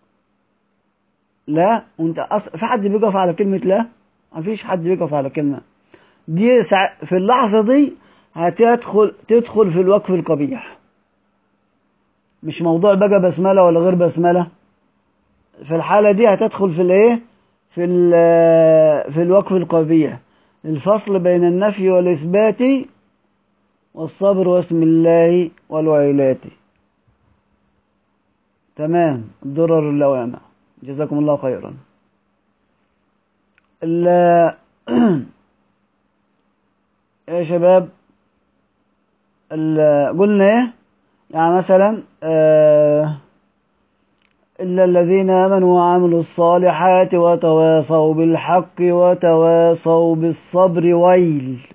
لا وانت أص... في حد بيقف على كلمة لا مفيش حد بيقف على كلمة دي سع... في اللحظة دي هتدخل تدخل في الوقف القبيح مش موضوع بقى بسملة ولا غير بسملة في الحالة دي هتدخل في الايه في في الوقف القبيح الفصل بين النفي والإثبات والصبر واسم الله والويلات تمام الضرر اللوامع جزاكم الله خيرا يا شباب قلنا ايه يعني مثلا آه إلا الذين آمنوا وعملوا الصالحات وتواصوا بالحق وتواصوا بالصبر ويل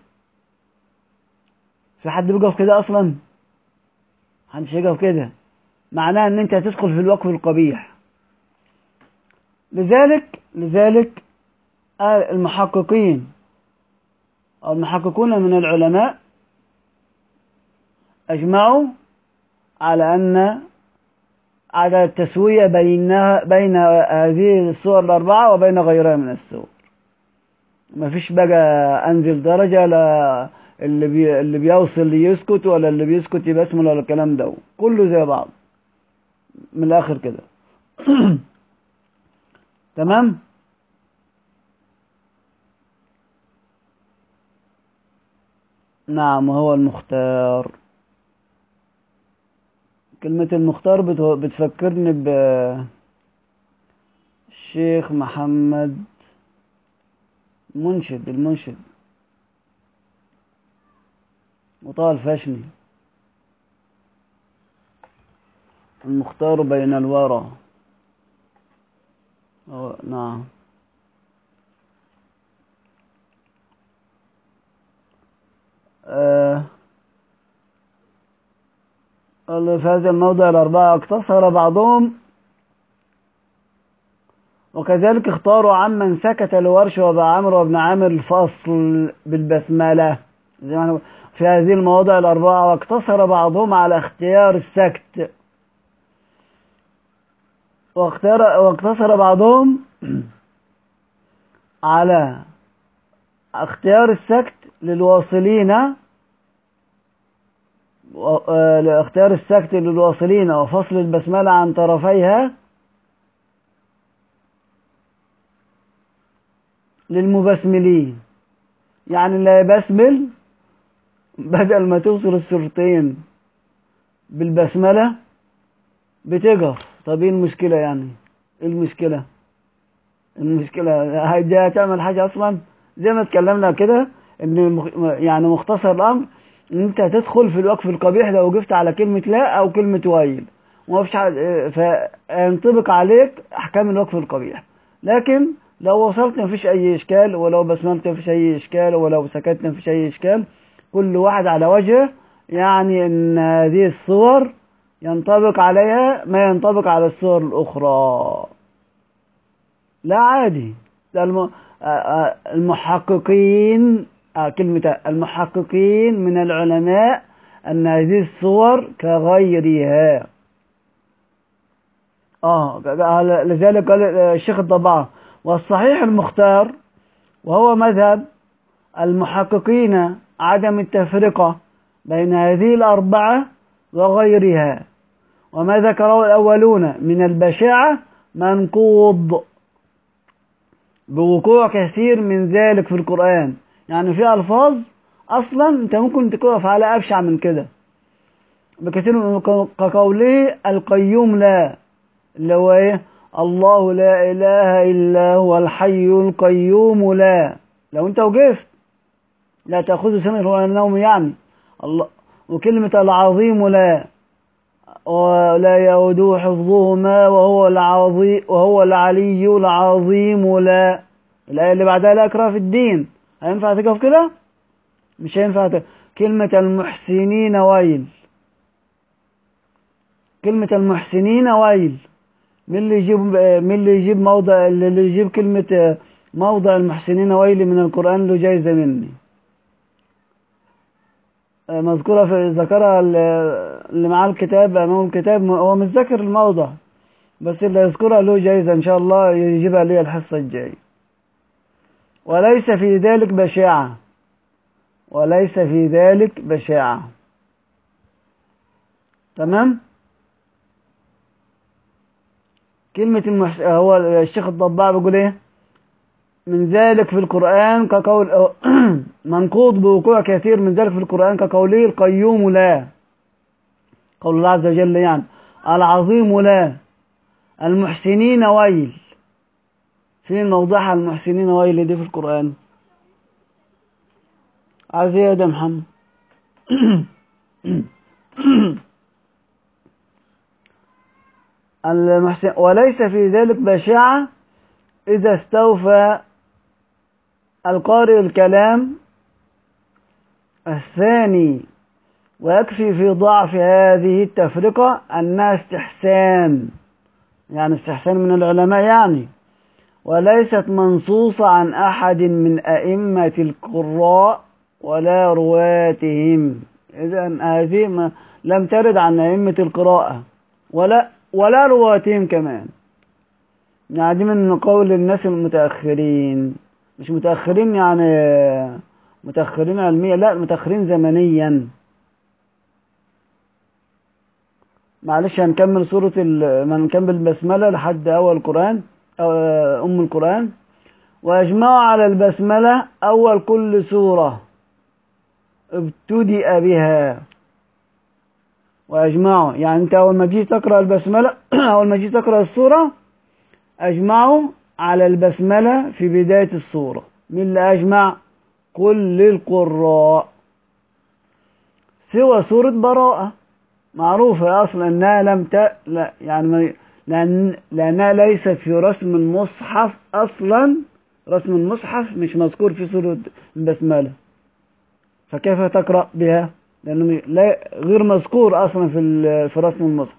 في حد بيقف كده أصلا محدش يقف كده معناه إن أنت هتدخل في الوقف القبيح لذلك لذلك المحققين أو المحققون من العلماء أجمعوا على أن على التسوية بين بين هذه الصور الأربعة وبين غيرها من الصور ما فيش بقى أنزل درجة لا اللي بي اللي بيوصل يسكت ولا اللي بيسكت يبسمل ولا الكلام ده كله زي بعض من الآخر كده تمام نعم هو المختار كلمة المختار بتفكرني ب الشيخ محمد منشد المنشد وطه الفاشني المختار بين الورى نعم آه في هذا الموضع الأربعة اقتصر بعضهم وكذلك اختاروا عمن سكت لورش وابا عمرو وابن عامر الفصل بالبسملة زي ما في هذه المواضع الأربعة واقتصر بعضهم على اختيار السكت واختار واقتصر بعضهم على اختيار السكت للواصلين و- آه، لاختيار السكت للواصلين وفصل البسملة عن طرفيها للمبسملين يعني اللي يبسمل بدل ما توصل الصورتين بالبسملة بتقف طب ايه المشكلة يعني ايه المشكلة المشكلة هي دي هتعمل حاجة أصلا زي ما اتكلمنا كده إن مخ- يعني مختصر الأمر إن أنت هتدخل في الوقف القبيح لو وقفت على كلمة لا أو كلمة ويل وما فيش حد فينطبق عليك أحكام الوقف القبيح لكن لو وصلت مفيش أي إشكال ولو بسملت مفيش أي إشكال ولو سكت مفيش أي إشكال كل واحد على وجهه يعني إن هذه الصور ينطبق عليها ما ينطبق على الصور الأخرى لا عادي ده الم... آه، آه، المحققين آه، كلمة المحققين من العلماء أن هذه الصور كغيرها آه قال- لذلك قال الشيخ الضباع والصحيح المختار وهو مذهب المحققين عدم التفرقة بين هذه الأربعة وغيرها وما ذكره الأولون من البشاعة منقوض بوقوع كثير من ذلك في القرآن يعني في ألفاظ أصلا أنت ممكن تقف على أبشع من كده بكثير من كقوله القيوم لا اللي هو إيه الله لا إله إلا هو الحي القيوم لا لو أنت وقفت لا تأخذ سنة ولا نوم يعني الله وكلمة العظيم لا ولا يؤوده حفظهما وهو العظيم وهو العلي العظيم لا الآية اللي بعدها لا إكراه في الدين هينفع تقف كده؟ مش هينفع تقف. كلمة المحسنين ويل كلمة المحسنين ويل مين اللي يجيب مين اللي يجيب موضع اللي يجيب كلمة موضع المحسنين ويل من القرآن له جايزة مني مذكورة في ذكرها اللي معاه الكتاب أمام الكتاب هو مش ذاكر الموضع بس اللي يذكرها له جايزة إن شاء الله يجيبها لي الحصة الجاية وليس في ذلك بشاعة وليس في ذلك بشاعة تمام كلمة المحس... هو الشيخ الضباع بيقول ايه من ذلك في القرآن كقول منقوض بوقوع كثير من ذلك في القرآن كقوله القيوم لا قول الله عز وجل يعني العظيم لا المحسنين ويل فين موضعها المحسنين ويل دي في القرآن عايز ايه يا ده محمد المحسن وليس في ذلك بشاعة إذا استوفى القارئ الكلام الثاني ويكفي في ضعف هذه التفرقة أنها استحسان يعني استحسان من العلماء يعني وليست منصوصة عن أحد من أئمة القراء ولا رواتهم إذا هذه ما لم ترد عن أئمة القراءة ولا ولا رواتهم كمان يعني دي من قول الناس المتأخرين مش متأخرين يعني متأخرين علميا لا متأخرين زمنيا معلش هنكمل سورة ما نكمل البسملة لحد أول القرآن أو أم القرآن وأجمعوا على البسملة أول كل سورة ابتدأ بها وأجمعوا يعني أنت أول ما جيت تقرأ البسملة أول ما جيت تقرأ السورة أجمعوا على البسملة في بداية السورة من اللي أجمع كل القراء سوى سورة براءة معروفة أصلا أنها لم ت... لا يعني لأن... لأنها ليست في رسم المصحف أصلا رسم المصحف مش مذكور في سورة البسملة فكيف تقرأ بها لأنه لا غير مذكور أصلا في في رسم المصحف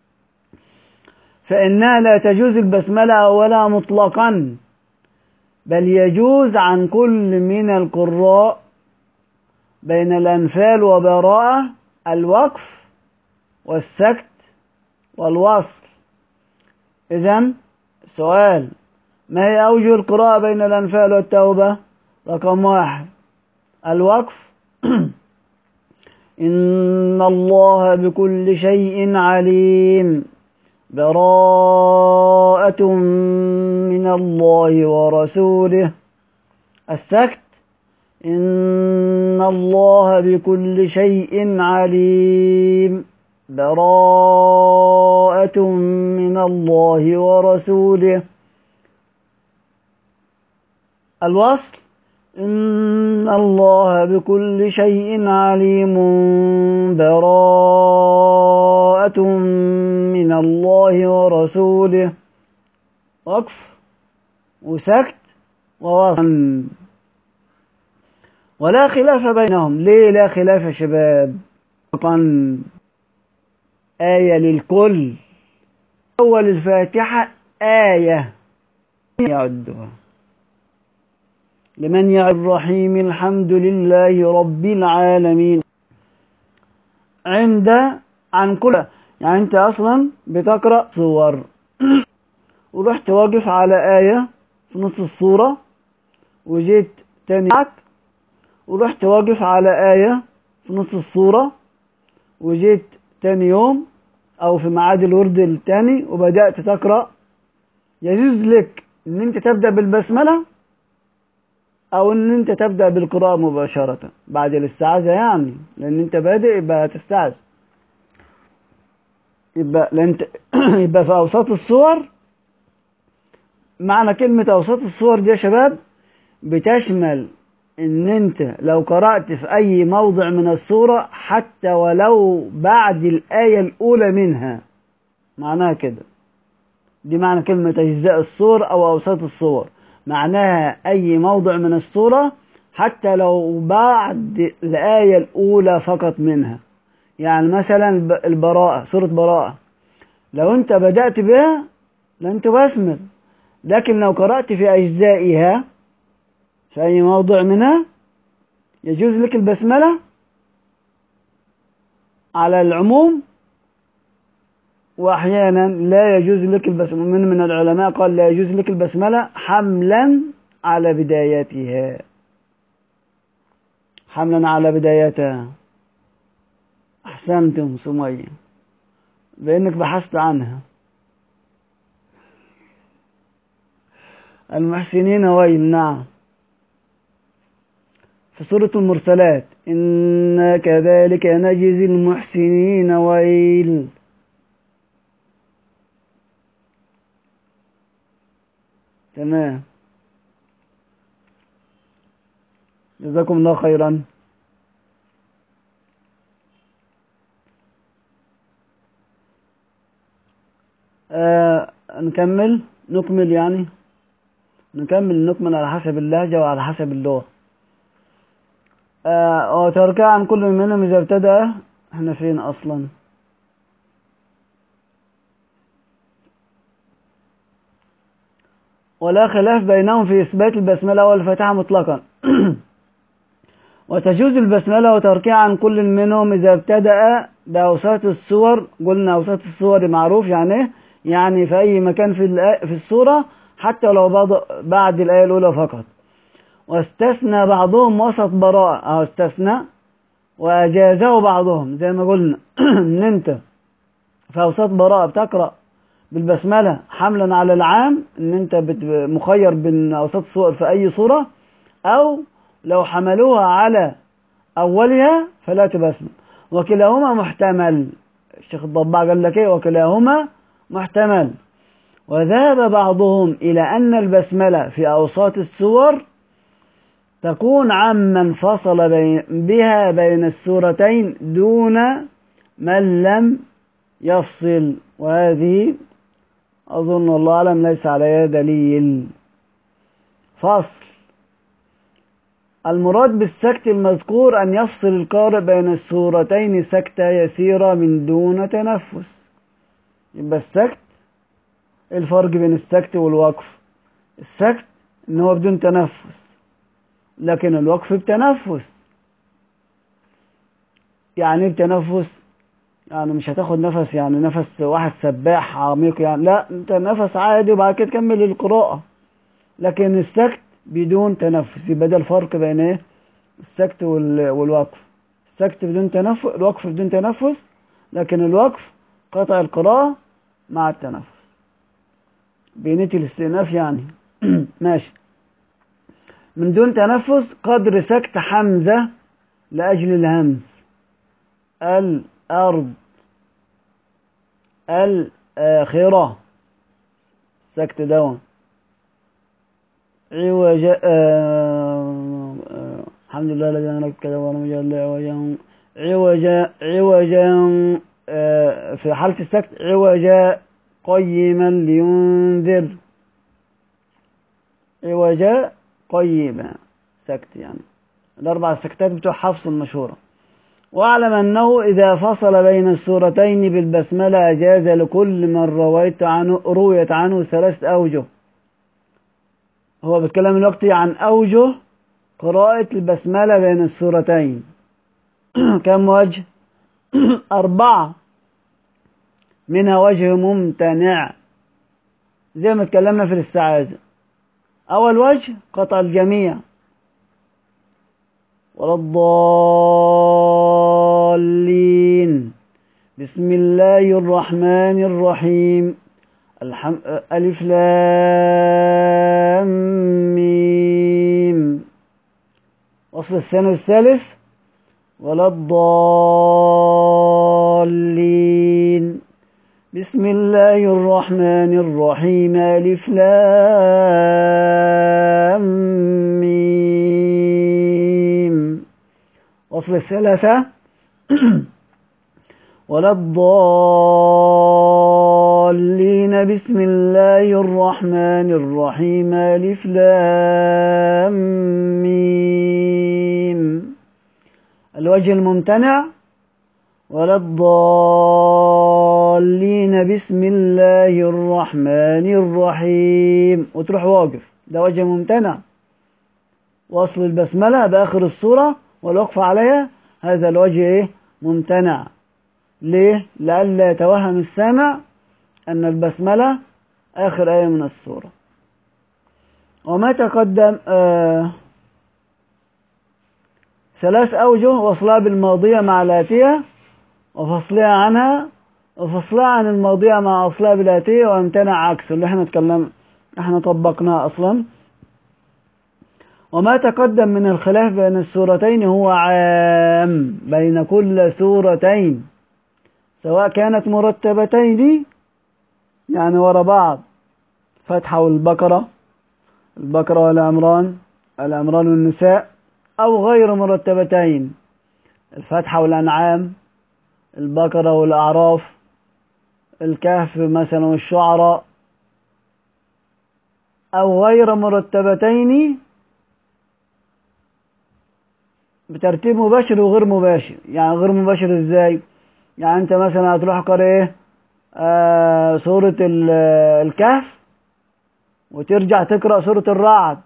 فإنها لا تجوز البسملة أولها مطلقا بل يجوز عن كل من القراء بين الأنفال وبراءة الوقف والسكت والوصل إذا سؤال ما هي أوجه القراءة بين الأنفال والتوبة رقم واحد الوقف إن الله بكل شيء عليم براءة من الله ورسوله السكت إن الله بكل شيء عليم براءة من الله ورسوله الوصل إن الله بكل شيء عليم براءة من الله ورسوله وقف وسكت ووصل ولا خلاف بينهم ليه لا خلاف يا شباب طبعا آية للكل أول الفاتحة آية يعدها لمن يعد الرحيم الحمد لله رب العالمين عند عن كل يعني انت اصلا بتقرأ صور ورحت واقف على آية في نص الصورة وجيت تاني ورحت واقف على آية في نص الصورة وجيت تاني يوم أو في ميعاد الورد التاني وبدأت تقرأ يجوز لك إن أنت تبدأ بالبسملة أو إن أنت تبدأ بالقراءة مباشرة بعد الاستعاذة يعني لأن أنت بادئ يبقى تستعذ يبقى لأن يبقى في أوساط الصور معنى كلمة أوساط الصور دي يا شباب بتشمل ان انت لو قرأت في اي موضع من السورة حتى ولو بعد الآية الاولى منها معناها كده دي معنى كلمة اجزاء الصور او اوساط الصور معناها اي موضع من السورة حتى لو بعد الآية الاولى فقط منها يعني مثلا البراءة سورة براءة لو انت بدأت بها لن تبسمل لكن لو قرأت في اجزائها في أي موضع منها يجوز لك البسملة على العموم وأحيانا لا يجوز لك البسملة من من العلماء قال لا يجوز لك البسملة حملا على بدايتها حملا على بدايتها أحسنتم سمية بأنك بحثت عنها المحسنين ويل نعم في سورة المرسلات إنا كذلك نجزي المحسنين ويل تمام جزاكم الله خيرا آه نكمل نكمل يعني نكمل نكمل على حسب اللهجة وعلى حسب اللغة آه وتركع عن كل منهم إذا ابتدأ احنا فين أصلا ولا خلاف بينهم في إثبات البسملة والفتحة مطلقا وتجوز البسملة وتركيع عن كل منهم إذا ابتدأ بأوساط الصور قلنا أوساط الصور معروف يعني إيه؟ يعني في أي مكان في في الصورة حتى لو بعد بعد الآية الأولى فقط واستثنى بعضهم وسط براءة أو استثنى وأجازه بعضهم زي ما قلنا إن أنت في أوساط براءة بتقرأ بالبسملة حملا على العام إن أنت مخير بين أوساط صور في أي صورة أو لو حملوها على أولها فلا تبسمل وكلاهما محتمل الشيخ الضباع قال لك إيه وكلاهما محتمل وذهب بعضهم إلى أن البسملة في أوساط السور تكون عمن فصل بين بها بين السورتين دون من لم يفصل وهذه أظن الله أعلم ليس عليها دليل فصل المراد بالسكت المذكور أن يفصل القارئ بين السورتين سكتة يسيرة من دون تنفس يبقى السكت الفرق بين السكت والوقف السكت ان هو بدون تنفس لكن الوقف بتنفس يعني ايه بتنفس يعني مش هتاخد نفس يعني نفس واحد سباح عميق يعني لا انت نفس عادي وبعد كده تكمل القراءة لكن السكت بدون تنفس يبقى ده الفرق بين ايه السكت والوقف السكت بدون تنفس الوقف بدون تنفس لكن الوقف قطع القراءة مع التنفس بنية الاستئناف يعني ماشي من دون تنفس قدر سكت حمزة لأجل الهمز الأرض الآخرة السكت دون عوج آه آه الحمد لله الذي أنا كذا وأنا مجال عوجا عوجا عوجا آه في حالة السكت عوجا قيما لينذر عوجا قيما سكت يعني الأربع سكتات بتوع حفص المشهورة واعلم أنه إذا فصل بين السورتين بالبسملة أجاز لكل من رويت عنه رويت عنه ثلاثة أوجه هو بيتكلم دلوقتي عن أوجه قراءة البسملة بين السورتين كم وجه؟ أربعة منها وجه ممتنع زي ما اتكلمنا في الاستعاذة أول وجه قطع الجميع ولا الضالين بسم الله الرحمن الرحيم الحم... ألف لام ميم وصل الثاني والثالث ولا الضالين بسم الله الرحمن الرحيم ألف لام ميم وصل الثلاثة ولا الضالين بسم الله الرحمن الرحيم ألف لام ميم الوجه الممتنع ولا الضالين بسم الله الرحمن الرحيم وتروح واقف ده وجه ممتنع وصل البسملة بآخر الصورة والوقف عليها هذا الوجه إيه؟ ممتنع ليه؟ لئلا يتوهم السامع أن البسملة آخر آية من السورة وما تقدم آه ثلاث أوجه وصلها بالماضية مع الآتية وفصلها عنها وفصلها عن الماضية مع أصلها بالآتية وامتنع عكسه اللي احنا اتكلم احنا طبقناه أصلا وما تقدم من الخلاف بين السورتين هو عام بين كل سورتين سواء كانت مرتبتين يعني ورا بعض فتحة والبقرة البقرة والعمران العمران والنساء أو غير مرتبتين الفتحة والأنعام البقرة والأعراف الكهف مثلا والشعراء أو غير مرتبتين بترتيب مباشر وغير مباشر يعني غير مباشر ازاي يعني انت مثلا هتروح قارئ ايه آه سورة الكهف وترجع تقرأ سورة الرعد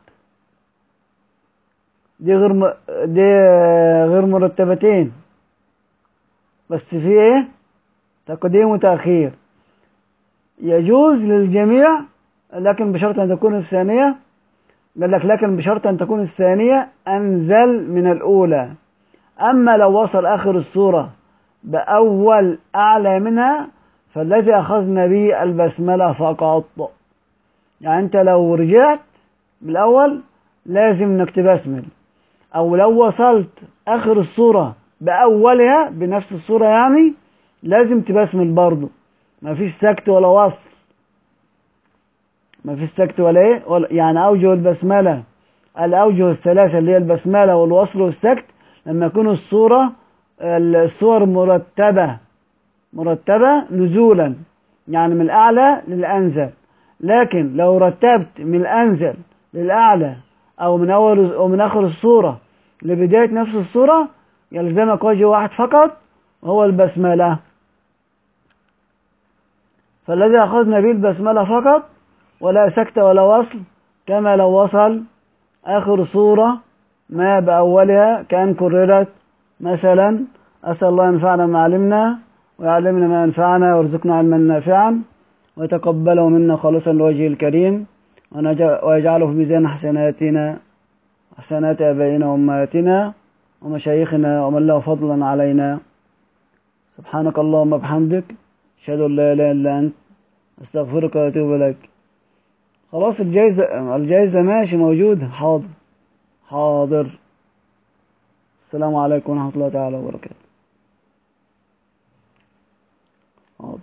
دي غير م... دي غير مرتبتين بس في ايه تقديم وتأخير يجوز للجميع لكن بشرط أن تكون الثانية قال لك لكن بشرط أن تكون الثانية أنزل من الأولى أما لو وصل آخر السورة بأول أعلى منها فالذي أخذنا به البسملة فقط يعني أنت لو رجعت بالأول لازم إنك تبسمل أو لو وصلت آخر السورة بأولها بنفس السورة يعني لازم تبسمل برضه ما فيش سكت ولا وصل ما فيش سكت ولا ايه ولا يعني أوجه البسملة الأوجه الثلاثة اللي هي البسملة والوصل والسكت لما يكون الصورة الصور مرتبة مرتبة نزولا يعني من الأعلى للأنزل لكن لو رتبت من الأنزل للأعلى أو من أول أو من آخر الصورة لبداية نفس الصورة يلزمك وجه واحد فقط وهو البسملة فالذي أخذنا به البسملة فقط ولا سكت ولا وصل كما لو وصل آخر صورة ما بأولها كأن كررت مثلا أسأل الله ينفعنا ما علمنا ويعلمنا ما ينفعنا ويرزقنا علما نافعا ويتقبله منا خالصا لوجهه الكريم ويجعله في ميزان حسناتنا حسنات آبائنا وأمهاتنا ومشايخنا ومن له فضلا علينا سبحانك اللهم وبحمدك أشهد أن لا إله إلا أنت أستغفرك وأتوب إليك خلاص الجايزة الجايزة ماشي موجودة حاضر حاضر السلام عليكم ورحمة الله تعالى وبركاته حاضر